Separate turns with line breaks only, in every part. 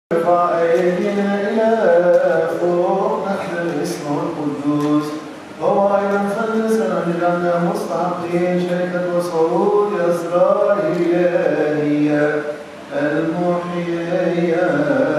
ارفع أيدينا إلى فوق نحن الاسم القدوس هو أيضا خلصنا لأننا مستحقين شركة وصعود أسرار الإلهية المحيية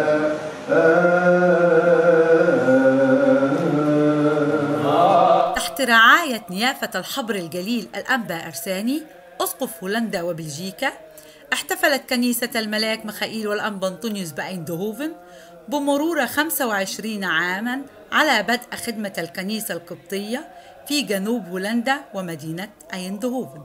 تحت رعاية نيافة الحبر الجليل الأنبا أرساني أسقف هولندا وبلجيكا احتفلت كنيسة الملاك مخائيل والأنبا أنطونيوس بأيندهوفن بمرور 25 عاما على بدء خدمة الكنيسة القبطية في جنوب هولندا ومدينة أيندهوفن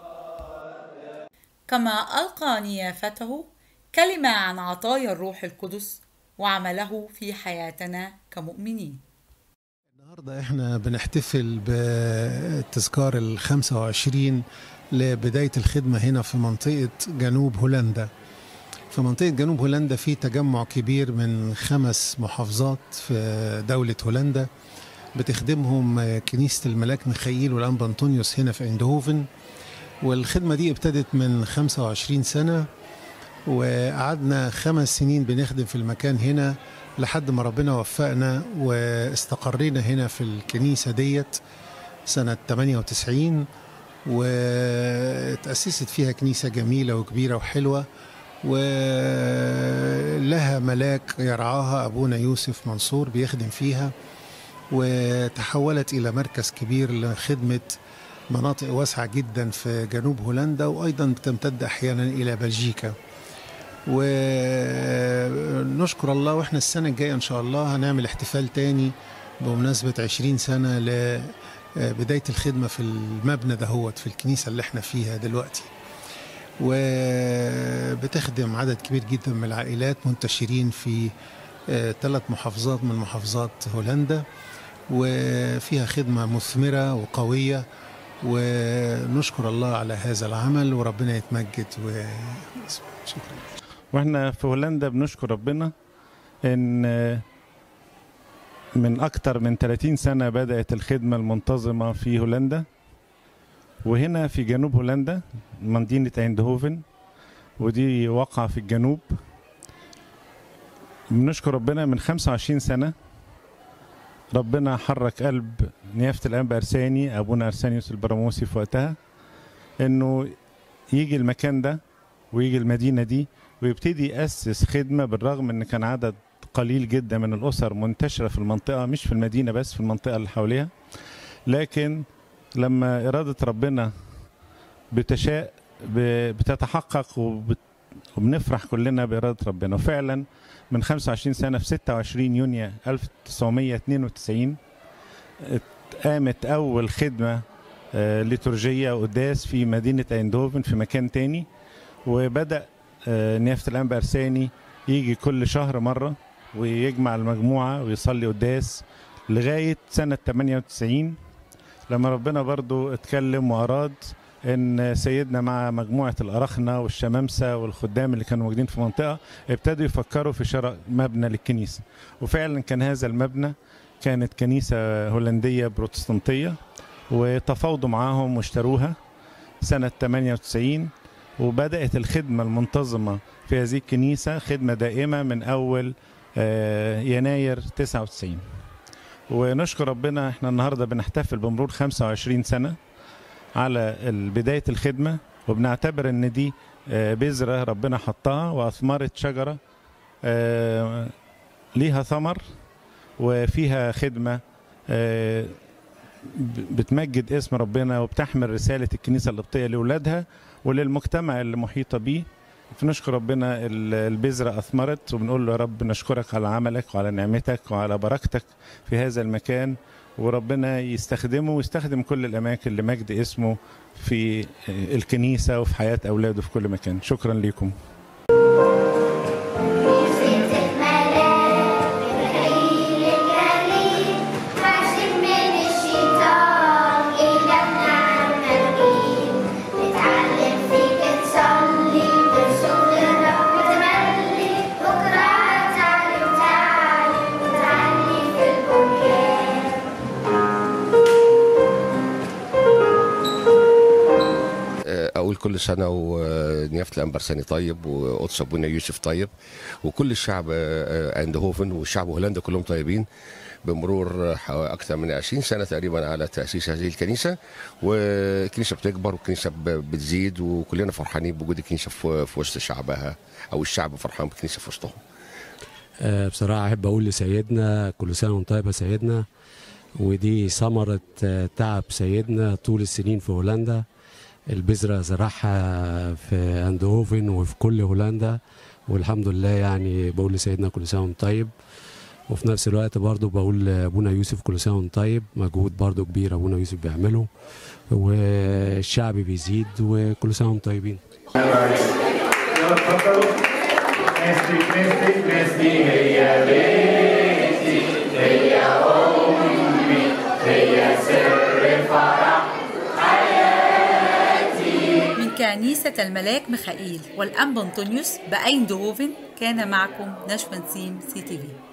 كما ألقى نيافته كلمة عن عطايا الروح القدس وعمله في حياتنا كمؤمنين
النهارده احنا بنحتفل بتذكار ال 25 لبداية الخدمة هنا في منطقة جنوب هولندا في منطقة جنوب هولندا في تجمع كبير من خمس محافظات في دولة هولندا بتخدمهم كنيسة الملاك ميخائيل والأنبا أنطونيوس هنا في ايندهوفن والخدمة دي ابتدت من 25 سنة وقعدنا خمس سنين بنخدم في المكان هنا لحد ما ربنا وفقنا واستقرينا هنا في الكنيسة ديت سنة 98 وتأسست فيها كنيسة جميلة وكبيرة وحلوة ولها ملاك يرعاها أبونا يوسف منصور بيخدم فيها وتحولت إلى مركز كبير لخدمة مناطق واسعة جدا في جنوب هولندا وأيضا بتمتد أحيانا إلى بلجيكا ونشكر الله واحنا السنة الجاية إن شاء الله هنعمل احتفال تاني بمناسبة 20 سنة لبداية الخدمة في المبنى دهوت في الكنيسة اللي احنا فيها دلوقتي وبتخدم عدد كبير جدا من العائلات منتشرين في ثلاث محافظات من محافظات هولندا وفيها خدمة مثمرة وقوية ونشكر الله على هذا العمل وربنا يتمجد وشكرا
واحنا في هولندا بنشكر ربنا ان من اكتر من 30 سنة بدأت الخدمة المنتظمة في هولندا وهنا في جنوب هولندا مدينة ايندهوفن ودي واقعة في الجنوب بنشكر ربنا من 25 سنة ربنا حرك قلب نيافة الأنبا أرساني أبونا أرسانيوس البراموسي في وقتها إنه يجي المكان ده ويجي المدينة دي ويبتدي يأسس خدمة بالرغم إن كان عدد قليل جدا من الأسر منتشرة في المنطقة مش في المدينة بس في المنطقة اللي حواليها لكن لما إرادة ربنا بتشاء بتتحقق وبت وبنفرح كلنا بإرادة ربنا وفعلا من 25 سنة في 26 يونيو 1992 قامت أول خدمة ليتورجية قداس في مدينة ايندهوفن في مكان تاني وبدأ نيافة الأنبا أرساني يجي كل شهر مرة ويجمع المجموعة ويصلي قداس لغاية سنة 98 لما ربنا برضو اتكلم وأراد ان سيدنا مع مجموعه الاراخنه والشمامسه والخدام اللي كانوا موجودين في المنطقه ابتدوا يفكروا في شراء مبنى للكنيسه وفعلا كان هذا المبنى كانت كنيسه هولنديه بروتستانتيه وتفاوضوا معاهم واشتروها سنه 98 وبدات الخدمه المنتظمه في هذه الكنيسه خدمه دائمه من اول يناير 99 ونشكر ربنا احنا النهارده بنحتفل بمرور 25 سنه على بداية الخدمة وبنعتبر ان دي بذرة ربنا حطها واثمرت شجرة ليها ثمر وفيها خدمة بتمجد اسم ربنا وبتحمل رسالة الكنيسة القبطية لأولادها وللمجتمع اللي محيطة بيه فنشكر ربنا البذرة أثمرت وبنقول له يا رب نشكرك على عملك وعلى نعمتك وعلى بركتك في هذا المكان وربنا يستخدمه ويستخدم كل الأماكن لمجد اسمه في الكنيسة وفي حياة أولاده في كل مكان شكرا لكم
كل سنه ونيافه الانبرساني طيب وقدس ابونا يوسف طيب وكل الشعب آه، اندهوفن والشعب هولندا كلهم طيبين بمرور اكثر من 20 سنه تقريبا على تاسيس هذه الكنيسه والكنيسه بتكبر والكنيسه ب- بتزيد وكلنا فرحانين بوجود الكنيسه في في وسط شعبها او الشعب فرحان بالكنيسه في وسطهم
آه، بصراحة أحب أقول لسيدنا كل سنة وأنت طيب يا سيدنا ودي ثمرة آه، تعب سيدنا طول السنين في هولندا البذرة زرعها في أندهوفن وفي كل هولندا والحمد لله يعني بقول لسيدنا كل سنة وأنت طيب وفي نفس الوقت برضو بقول لأبونا يوسف كل سنة وأنت طيب مجهود برضو كبير أبونا يوسف بيعمله والشعب بيزيد وكل سنة وأنتم طيبين
يلا اتفضلوا ميرسي ميرسي ميرسي هي بيتي هي أمي هي سر فرح
من كنيسة الملاك ميخائيل والأنبا أنطونيوس بأيندهوفن كان معكم نشوى نسيم سي تي في